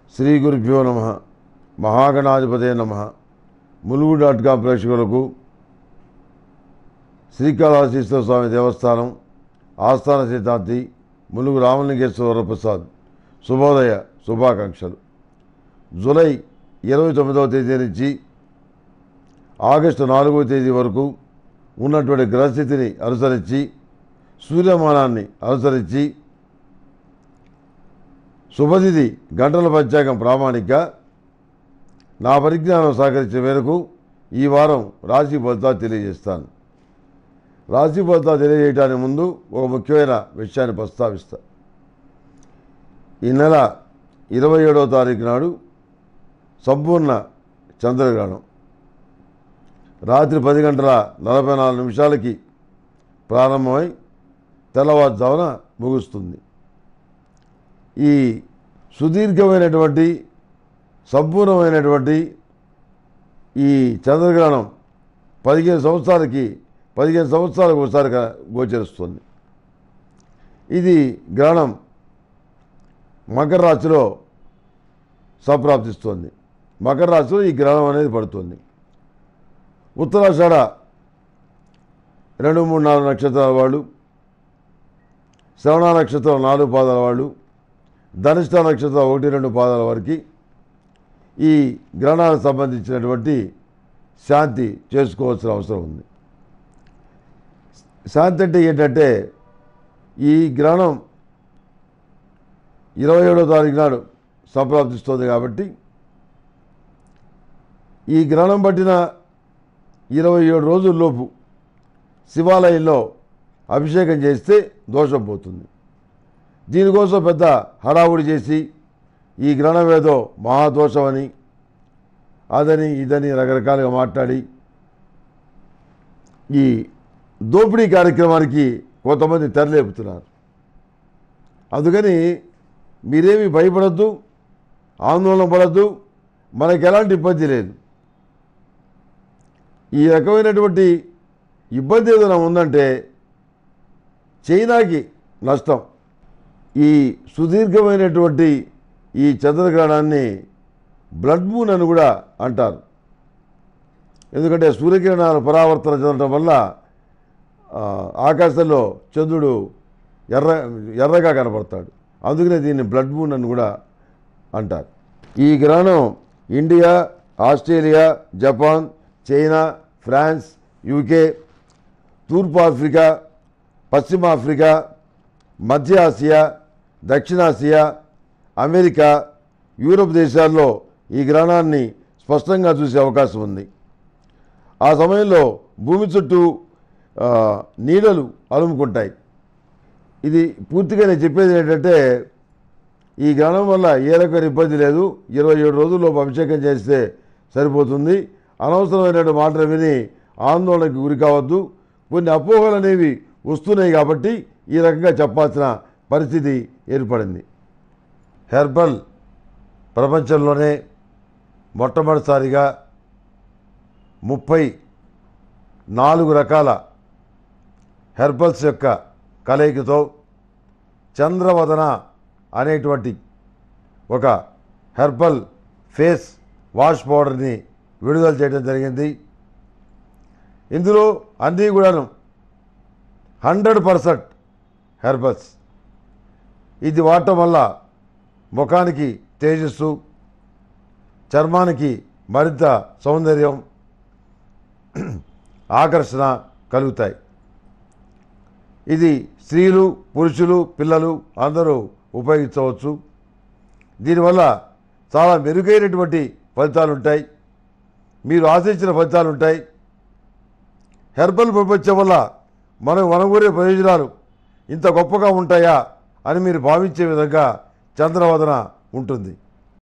శ్రీ గురుభ్యో నమ మహాగణాధిపతే నమ ములుగు డాట్ కాం ప్రేక్షకులకు శ్రీకాళహస్తీశ్వర స్వామి దేవస్థానం ఆస్థాన సిద్ధాంతి ములుగు రామలింగేశ్వర ప్రసాద్ శుభోదయ శుభాకాంక్షలు జూలై ఇరవై తొమ్మిదవ తేదీ నుంచి ఆగస్టు నాలుగవ తేదీ వరకు ఉన్నటువంటి గ్రహస్థితిని అనుసరించి సూర్యమానాన్ని అనుసరించి శుభతిథి గంటల పంచాంగం ప్రామాణిక నా పరిజ్ఞానం సహకరించే మేరకు ఈ వారం రాశి ఫలితాలు తెలియజేస్తాను రాశి ఫలితాలు తెలియజేయడానికి ముందు ఒక ముఖ్యమైన విషయాన్ని ప్రస్తావిస్తా ఈ నెల ఇరవై ఏడవ తారీఖు నాడు సంపూర్ణ చంద్రగ్రహణం రాత్రి పది గంటల నలభై నాలుగు నిమిషాలకి ప్రారంభమై తెల్లవారుజామున ముగుస్తుంది ఈ సుదీర్ఘమైనటువంటి సంపూర్ణమైనటువంటి ఈ చంద్రగ్రహణం పదిహేను సంవత్సరాలకి పదిహేను సంవత్సరాలకు ఒకసారి క- గోచరిస్తుంది ఇది గ్రహణం మకర రాశిలో సంప్రాప్తిస్తుంది మకర రాశిలో ఈ గ్రహణం అనేది పడుతుంది ఉత్తరాషాఢ రెండు మూడు నాలుగు నక్షత్రాల వాళ్ళు శ్రవణ నక్షత్రం నాలుగు పాదాల వాళ్ళు ధనిష్ట నక్షత్రం ఒకటి రెండు పాదాల వరకు ఈ గ్రహణాలకు సంబంధించినటువంటి శాంతి చేసుకోవాల్సిన అవసరం ఉంది శాంతి అంటే ఏంటంటే ఈ గ్రహణం ఇరవై ఏడో తారీఖు నాడు సంప్రాప్తిస్తుంది కాబట్టి ఈ గ్రహణం పట్టిన ఇరవై ఏడు రోజుల్లోపు శివాలయంలో అభిషేకం చేస్తే దోషం పోతుంది దీనికోసం పెద్ద హడావుడి చేసి ఈ గ్రహణం ఏదో మహాదోషమని అదని ఇదని రకరకాలుగా మాట్లాడి ఈ దోపిడీ కార్యక్రమానికి కొంతమంది తెరలేపుతున్నారు అందుకని మీరేమీ భయపడద్దు ఆందోళన పడద్దు మనకు ఎలాంటి ఇబ్బంది లేదు ఈ రకమైనటువంటి ఇబ్బంది ఏదైనా ఉందంటే చైనాకి నష్టం ఈ సుదీర్ఘమైనటువంటి ఈ చంద్రగ్రహణాన్ని బ్లడ్ మూన్ అని కూడా అంటారు ఎందుకంటే సూర్యకిరణాలు పరావర్తన చెందడం వల్ల ఆ, ఆకాశంలో చంద్రుడు ఎర్ర ఎర్రగా కనపడతాడు అందుకనే దీన్ని బ్లడ్ మూన్ అని కూడా అంటారు ఈ గ్రహణం India Australia Japan China France UK తూర్పు ఆఫ్రికా పశ్చిమ ఆఫ్రికా మధ్య ఆసియా దక్షిణాసియా అమెరికా యూరోప్ దేశాల్లో ఈ గ్రహణాన్ని స్పష్టంగా చూసే అవకాశం ఉంది ఆ సమయంలో భూమి చుట్టూ ఆ, నీడలు అలుముకుంటాయి ఇది పూర్తిగా నేను చెప్పేది ఏంటంటే ఈ గ్రహణం వల్ల ఏ రకమైన ఇబ్బంది లేదు ఇరవై ఏడు రోజుల్లో అభిషేకం చేస్తే సరిపోతుంది అనవసరమైన మాటలు విని ఆందోళనకు గురి కావద్దు కొన్ని అపోహలు అనేవి వస్తున్నాయి కాబట్టి ఈ రకంగా చెప్పాల్సిన పరిస్థితి ఏర్పడింది హెర్బల్ ప్రపంచంలోనే మొట్టమొదటిసారిగా ముప్పై నాలుగు రకాల హెర్బల్స్ యొక్క కలయికతో చంద్రవదన అనేటువంటి ఒక హెర్బల్ ఫేస్ వాష్ పౌడర్ని విడుదల చేయడం జరిగింది ఇందులో అన్నీ కూడాను హండ్రెడ్ పర్సెంట్ హెర్బల్స్ ఇది వాడటం వల్ల ముఖానికి తేజస్సు చర్మానికి మరింత సౌందర్యం ఆకర్షణ కలుగుతాయి ఇది స్త్రీలు పురుషులు పిల్లలు అందరూ ఉపయోగించవచ్చు దీనివల్ల చాలా మెరుగైనటువంటి ఫలితాలు ఉంటాయి మీరు ఆశించిన ఫలితాలు ఉంటాయి హెర్బల్ ప్రపంచం వల్ల మనకు వనగూరే ప్రయోజనాలు ఇంత గొప్పగా ఉంటాయా అని మీరు భావించే విధంగా చంద్రవదన ఉంటుంది